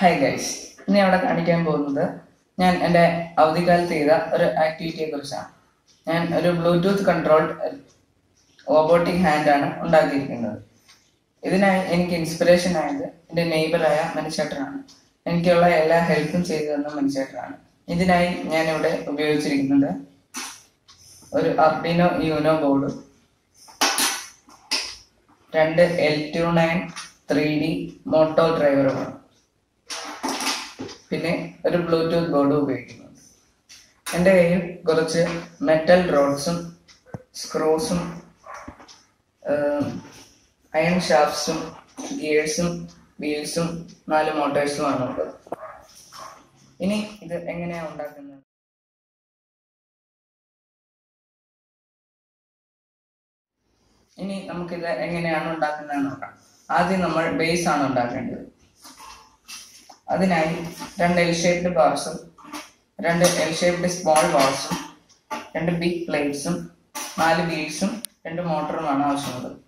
hi guys ഇന്ന് അവിടെ കാണിക്കാൻ പോകുന്നത് ഞാൻ എൻ്റെ അവധിക്കാലത്ത് ചെയ്ത ഒരു ആക്ടിവിറ്റിയെ കുറിച്ചാണ് ഞാൻ ഒരു ബ്ലൂടൂത്ത് കൺട്രോൾഡ് റോബോട്ടിക് ഹാൻഡ് ആണ് ഉണ്ടാക്കിയിരിക്കുന്നത് ഇതിനായി എനിക്ക് ഇൻസ്പിറേഷൻ ആയത് എൻ്റെ നെയ്ബറായ മനുഷ്യേട്ടനാണ് എനിക്കുള്ള എല്ലാ ഹെൽപ്പും ചെയ്തു തന്ന മനുഷ്യേട്ടനാണ് ഇതിനായി ഞാനിവിടെ ഉപയോഗിച്ചിരിക്കുന്നത് ഒരു അർഡിനോ യൂനോ ബോർഡ് രണ്ട് L two nine three D motor ഡ്രൈവറുമാണ് പിന്നെ ഒരു ബ്ലൂടൂത്ത് ബോർഡ് ഉപയോഗിക്കുന്നുണ്ട് എൻ്റെ കയ്യിൽ കുറച്ച് മെറ്റൽ റോഡ്സും സ്ക്രൂസും അയൺ ഷാഫ്റ്റ്സും ഗിയേഴ്സും വീൽസും നാല് മോട്ടോഴ്സുമാണ് ഉള്ളത് ഇനി ഇത് എങ്ങനെയാണ് ഉണ്ടാക്കുന്നത് ഇനി നമുക്കിത് എങ്ങനെയാണ് ഉണ്ടാക്കുന്നത് നോക്കാം ആദ്യം നമ്മൾ ബേസ് ആണ് ഉണ്ടാക്കേണ്ടത് അതിനായി രണ്ട് എൽ ഷേപ്ഡ് ബാർസും രണ്ട് എൽ ഷേപ്ഡ് സ്മോൾ ബാർസും രണ്ട് ബിഗ് പ്ലേറ്റ്സും നാല് വീൽസും രണ്ട് മോട്ടറുമാണ് ആവശ്യമുള്ളത്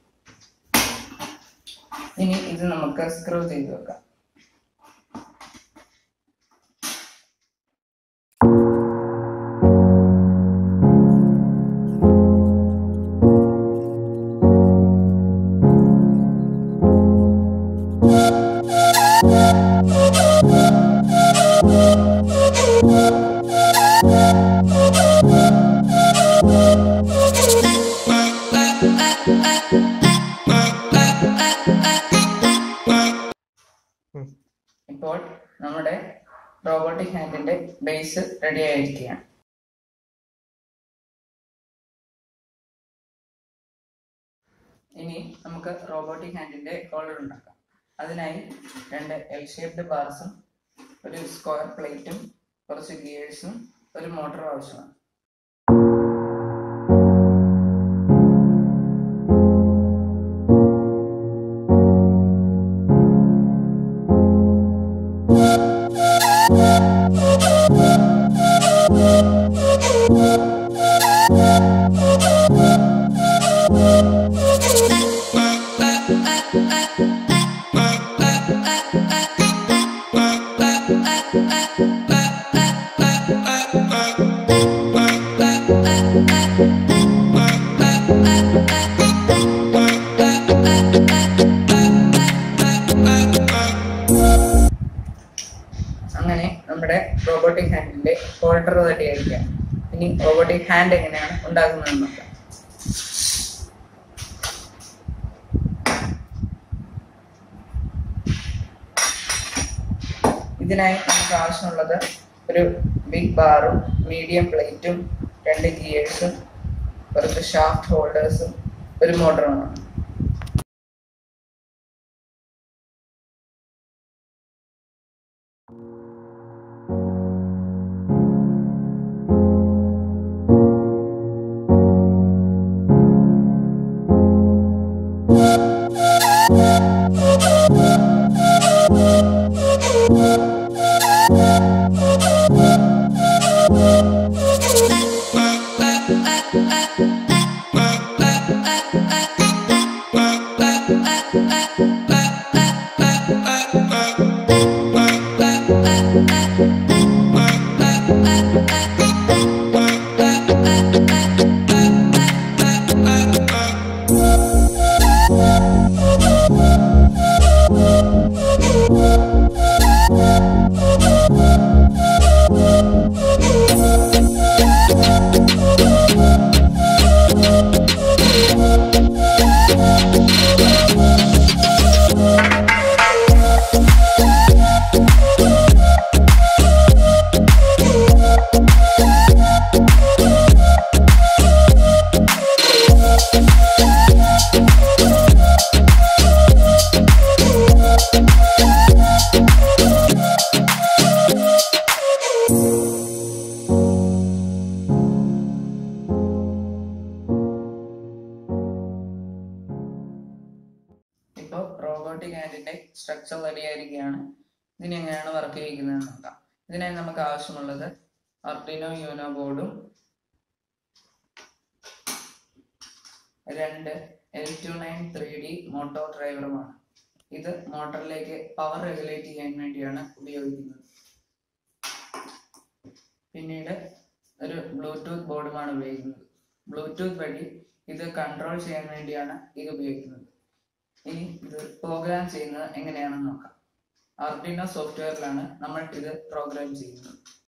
ഇനി ഇത് നമുക്ക് സ്ക്രൂ ചെയ്ത് വെക്കാം ഇപ്പോൾ നമ്മുടെ റോബോട്ടിക് ഹാൻഡിന്റെ ബേസ് റെഡി ആയിരിക്കുകയാണ് ഇനി നമുക്ക് റോബോട്ടിക് ഹാൻഡിന്റെ കോളർ ഉണ്ടാക്കാം അതിനായി രണ്ട് എൽ ഷേപ്ഡ് ബാർസും ഒരു സ്ക്വയർ പ്ലേറ്റും കുറച്ച് ഗിയേഴ്സും ഒരു മോട്ടറും ആവശ്യമാണ് അങ്ങനെ നമ്മുടെ റോബോട്ടിക് ഹാൻഡിന്റെ ഹോൾഡർ റെഡി ആയിരിക്കാം ഇനി റോബോട്ടിക് ഹാൻഡ് എങ്ങനെയാണ് ഉണ്ടാക്കുന്നതെന്ന് നോക്കാം ഇതിനായി നമുക്ക് ആവശ്യമുള്ളത് ഒരു ബിഗ് ബാറും മീഡിയം പ്ലേറ്റും രണ്ട് ഗിയേഴ്സും കുറച്ച് ഷാഫ്റ്റ് ഹോൾഡേഴ്സും ഒരു മോട്ടറുമാണ് ഇപ്പോൾ റോബോട്ടിക് ഹാൻഡിന്റെ സ്ട്രക്ചർ റെഡി ആയിരിക്കുകയാണ് ഇതിന് എങ്ങനെയാണ് വർക്ക് ചെയ്യിക്കുന്നത് നോക്കാം ഇതിനായി നമുക്ക് ആവശ്യമുള്ളത് അർഡിനോ യൂനോ ബോർഡും രണ്ട് L two nine three D motor ഡ്രൈവറുമാണ് ഇത് മോട്ടറിലേക്ക് പവർ റെഗുലേറ്റ് ചെയ്യാൻ വേണ്ടിയാണ് ഉപയോഗിക്കുന്നത് പിന്നീട് ഒരു ബ്ലൂടൂത്ത് ബോർഡുമാണ് ഉപയോഗിക്കുന്നത് ബ്ലൂടൂത്ത് വഴി ഇത് കൺട്രോൾ ചെയ്യാൻ വേണ്ടിയാണ് ഇത് ഉപയോഗിക്കുന്നത് ഇനി ഇത് പ്രോഗ്രാം ചെയ്യുന്നത് എങ്ങനെയാണെന്ന് നോക്കാം അർഡിനോ സോഫ്റ്റ്വെയറിലാണ് നമ്മൾ ഇത് പ്രോഗ്രാം ചെയ്യുന്നത്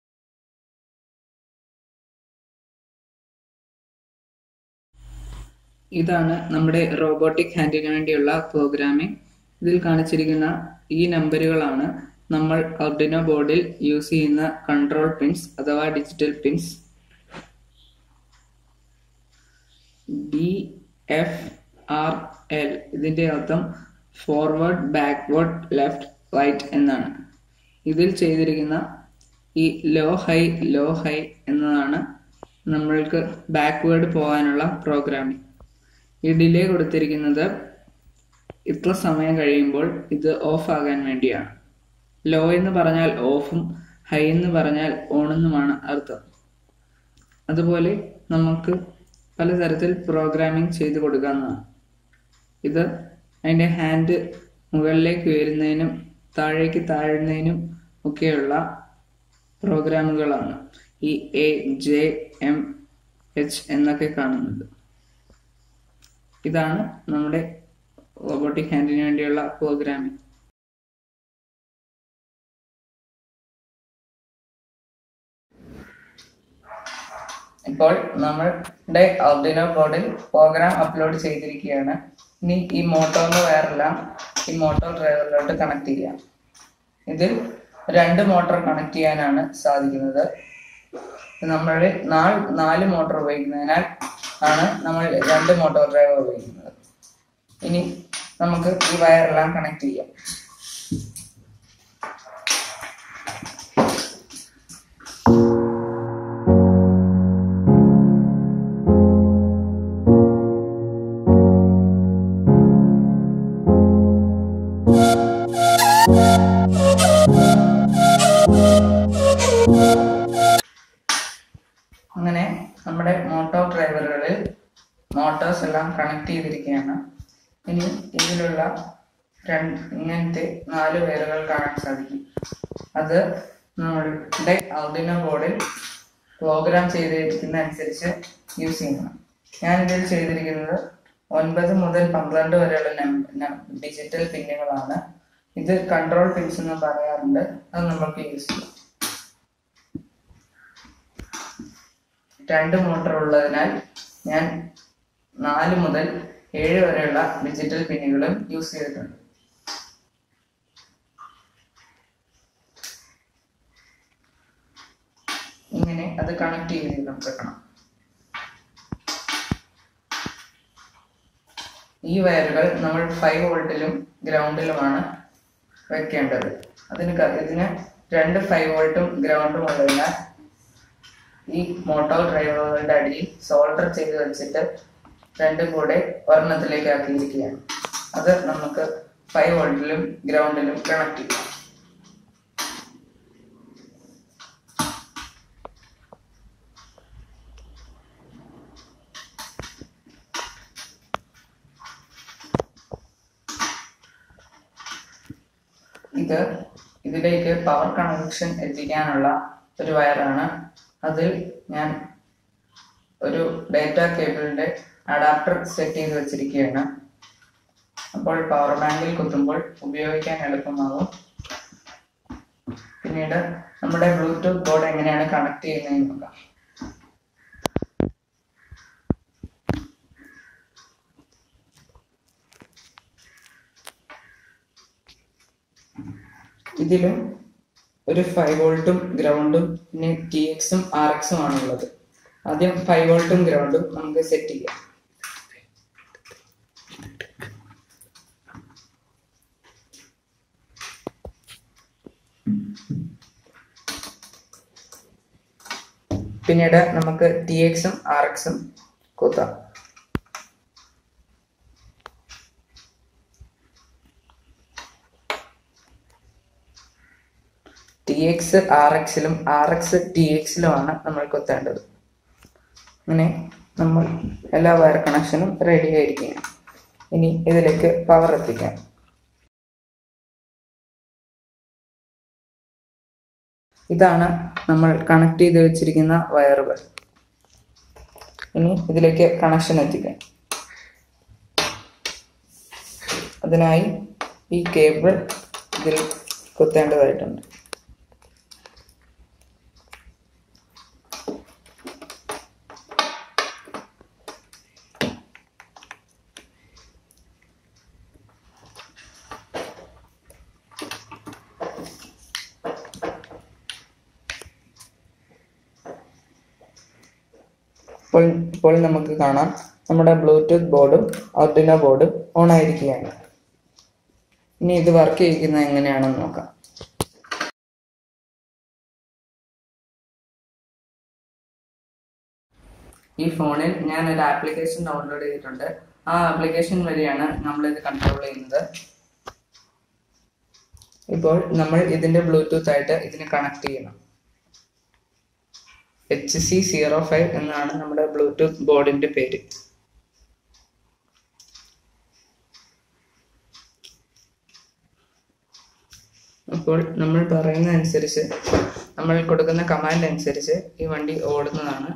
ഇതാണ് നമ്മുടെ റോബോട്ടിക് ഹാൻഡിന് വേണ്ടിയുള്ള പ്രോഗ്രാമിംഗ് ഇതിൽ കാണിച്ചിരിക്കുന്ന ഈ നമ്പറുകളാണ് നമ്മൾ അർഡിനോ ബോർഡിൽ യൂസ് ചെയ്യുന്ന കൺട്രോൾ പിൻസ് അഥവാ digital pins D F R L ഇതിന്റെ അർത്ഥം ഫോർവേഡ് ബാക്ക്വേർഡ് ലെഫ്റ്റ് റൈറ്റ് എന്നാണ് ഇതിൽ ചെയ്തിരിക്കുന്ന ഈ ലോ ഹൈ ലോ ഹൈ എന്നതാണ് നമ്മൾക്ക് ബാക്ക്വേർഡ് പോകാനുള്ള പ്രോഗ്രാമിംഗ് ഈ ഡിലേ കൊടുത്തിരിക്കുന്നത് ഇത്ര സമയം കഴിയുമ്പോൾ ഇത് ഓഫ് ആകാൻ വേണ്ടിയാണ് ലോ എന്ന് പറഞ്ഞാൽ ഓഫും ഹൈ എന്ന് പറഞ്ഞാൽ ഓണെന്നുമാണ് അർത്ഥം അതുപോലെ നമുക്ക് പലതരത്തിൽ പ്രോഗ്രാമിംഗ് ചെയ്ത് കൊടുക്കാവുന്നതാണ് ഇത് അതിൻ്റെ ഹാൻഡ് മുകളിലേക്ക് ഉയരുന്നതിനും താഴേക്ക് താഴുന്നതിനും ഒക്കെയുള്ള പ്രോഗ്രാമുകളാണ് ഈ എ ജെ എം എച്ച് എന്നൊക്കെ കാണുന്നത് ഇതാണ് നമ്മുടെ റോബോട്ടിക് ഹാൻഡിന് വേണ്ടിയുള്ള പ്രോഗ്രാമിംഗ് ഇപ്പോൾ നമ്മളുടെ ഔദ്യോഗിക ബോർഡിൽ പ്രോഗ്രാം അപ്ലോഡ് ചെയ്തിരിക്കുകയാണ് ഇനി ഈ മോട്ടോറിന് വയറെല്ലാം ഈ മോട്ടോർ ഡ്രൈവറിലോട്ട് കണക്ട് ചെയ്യാം ഇതിൽ രണ്ട് മോട്ടോർ കണക്ട് ചെയ്യാനാണ് സാധിക്കുന്നത് നമ്മൾ നാല് നാല് മോട്ടോർ ഉപയോഗിക്കുന്നതിനാൽ ആണ് നമ്മൾ രണ്ട് മോട്ടോർ ഡ്രൈവർ ഉപയോഗിക്കുന്നത് ഇനി നമുക്ക് ഈ വയറെല്ലാം കണക്ട് ചെയ്യാം അങ്ങനെ നമ്മുടെ മോട്ടോർ ഡ്രൈവറുകളിൽ മോട്ടോഴ്സ് എല്ലാം കണക്ട് ചെയ്തിരിക്കുകയാണ് ഇനി ഇതിലുള്ള രണ്ട് ഇങ്ങനത്തെ നാല് വയറുകൾ കാണാൻ സാധിക്കും അത് നമ്മളുടെ ഔഡിനോ ബോർഡിൽ പ്രോഗ്രാം ചെയ്തിരിക്കുന്ന അനുസരിച്ച് യൂസ് ചെയ്യണം ഞാൻ ഇതിൽ ചെയ്തിരിക്കുന്നത് ഒൻപത് മുതൽ പന്ത്രണ്ട് വരെയുള്ള ഡിജിറ്റൽ പിന്നുകളാണ് ഇത് കൺട്രോൾ പിൻസ് എന്ന് പറയാറുണ്ട് അത് നമുക്ക് യൂസ് ചെയ്യാം രണ്ട് മോട്ടോർ ഉള്ളതിനാൽ ഞാൻ നാല് മുതൽ ഏഴ് വരെയുള്ള ഡിജിറ്റൽ പിന്നുകളും യൂസ് ചെയ്തിട്ടുണ്ട് ഇങ്ങനെ അത് കണക്ട് ചെയ്ത് നമുക്ക് വെക്കണം ഈ വയറുകൾ നമ്മൾ ഫൈവ് വോൾട്ടിലും ഗ്രൗണ്ടിലുമാണ് വെക്കേണ്ടത് അതിന് ക- ഇതിന് രണ്ട് ഫൈവ് വോൾട്ടും ഗ്രൗണ്ടും ഉള്ളതിനാൽ ഈ മോട്ടോർ ഡ്രൈവറുകളുടെ അടിയിൽ സോൾഡർ ചെയ്ത് വെച്ചിട്ട് രണ്ടും കൂടെ ഒരെണ്ണത്തിലേക്ക് ആക്കിയിരിക്കുകയാണ് അത് നമുക്ക് ഫൈവ് വോൾട്ടിലും ഗ്രൗണ്ടിലും കണക്ട് ചെയ്യാം ഇത് ഇതിലേക്ക് പവർ കണക്ഷൻ എത്തിക്കാനുള്ള ഒരു വയറാണ് അതിൽ ഞാൻ ഒരു ഡേറ്റ കേബിളിന്റെ അഡാപ്റ്റർ സെറ്റ് ചെയ്ത് വെച്ചിരിക്കുകയാണ് അപ്പോൾ പവർ ബാങ്കിൽ കുത്തുമ്പോൾ ഉപയോഗിക്കാൻ എളുപ്പമാകും പിന്നീട് നമ്മുടെ ബ്ലൂടൂത്ത് ബോർഡ് എങ്ങനെയാണ് കണക്ട് ചെയ്യുന്നതെന്ന് നോക്കാം ഇതിലും ഒരു ഫൈവ് വോൾട്ടും ഗ്രൗണ്ടും പിന്നെ ടി എക്സും ആർ എക്സും ആണ് ഉള്ളത് ആദ്യം ഫൈവ് വോൾട്ടും ഗ്രൗണ്ടും നമുക്ക് സെറ്റ് ചെയ്യാം പിന്നീട് നമുക്ക് ടി എക്സും ആർ എക്സും കുത്താം ടി എക്സ് ആർ എക്സിലും ആർ എക്സ് ടി എക്സിലുമാണ് നമ്മൾ കുത്തേണ്ടത് അങ്ങനെ നമ്മൾ എല്ലാ വയർ കണക്ഷനും റെഡി ആയിരിക്കുകയാണ് ഇനി ഇതിലേക്ക് പവർ എത്തിക്കാം ഇതാണ് നമ്മൾ കണക്ട് ചെയ്ത് വെച്ചിരിക്കുന്ന വയറുകൾ ഇനി ഇതിലേക്ക് കണക്ഷൻ എത്തിക്കാം അതിനായി ഈ കേബിൾ ഇതിൽ കുത്തേണ്ടതായിട്ടുണ്ട് ഇപ്പോൾ ഇപ്പോൾ നമുക്ക് കാണാം നമ്മുടെ ബ്ലൂടൂത്ത് ബോർഡും ഓർഡിനോ ബോർഡും ഓൺ ആയിരിക്കുകയാണ് ഇനി ഇത് വർക്ക് ചെയ്യിക്കുന്നത് എങ്ങനെയാണെന്ന് നോക്കാം ഈ ഫോണിൽ ഞാൻ ഒരു ആപ്ലിക്കേഷൻ ഡൗൺലോഡ് ചെയ്തിട്ടുണ്ട് ആ ആപ്ലിക്കേഷൻ വഴിയാണ് നമ്മൾ ഇത് കൺട്രോൾ ചെയ്യുന്നത് ഇപ്പോൾ നമ്മൾ ഇതിന്റെ ബ്ലൂടൂത്ത് ആയിട്ട് ഇതിനെ കണക്ട് ചെയ്യണം എച്ച് സി സീറോ ഫൈവ് എന്നാണ് നമ്മുടെ ബ്ലൂടൂത്ത് ബോർഡിന്റെ പേര് അപ്പോൾ നമ്മൾ പറയുന്ന അനുസരിച്ച് നമ്മൾ കൊടുക്കുന്ന കമാൻഡ് അനുസരിച്ച് ഈ വണ്ടി ഓടുന്നതാണ്